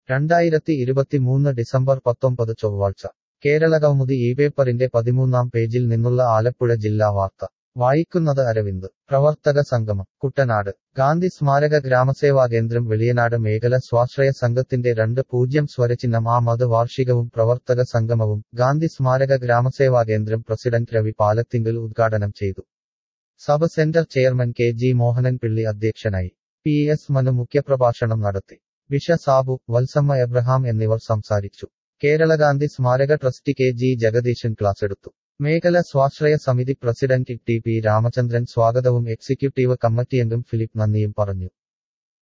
രണ്ടായിരത്തി ഇരുപത്തിമൂന്ന് ഡിസംബർ പത്തൊമ്പത് ചൊവ്വാഴ്ച കേരള കൗമുദി ഈ പേപ്പറിന്റെ പതിമൂന്നാം പേജിൽ നിന്നുള്ള ആലപ്പുഴ ജില്ലാ വാർത്ത വായിക്കുന്നത് അരവിന്ദ് പ്രവർത്തക സംഗമം കുട്ടനാട് ഗാന്ധി സ്മാരക ഗ്രാമസേവാ കേന്ദ്രം വെളിയനാട് മേഖല സ്വാശ്രയ സംഘത്തിന്റെ രണ്ട് പൂജ്യം സ്വരചിഹ്നം ആമത് വാർഷികവും പ്രവർത്തക സംഗമവും ഗാന്ധി സ്മാരക ഗ്രാമസേവാ കേന്ദ്രം പ്രസിഡന്റ് രവി പാലത്തിങ്കൽ ഉദ്ഘാടനം ചെയ്തു sub centre chairman K G Mohanan Pilli അധ്യക്ഷനായി പി എസ് മനു മുഖ്യപ്രഭാഷണം നടത്തി വിഷ സാബു വത്സമ്മ എബ്രഹാം എന്നിവർ സംസാരിച്ചു കേരള ഗാന്ധി സ്മാരക ട്രസ്റ്റി കെ ജി ജഗദീശൻ ക്ലാസെടുത്തു മേഖല സ്വാശ്രയ സമിതി പ്രസിഡന്റ് ടി പി രാമചന്ദ്രൻ സ്വാഗതവും എക്സിക്യൂട്ടീവ് കമ്മിറ്റിയംഗം ഫിലിപ്പ് നന്ദിയും പറഞ്ഞു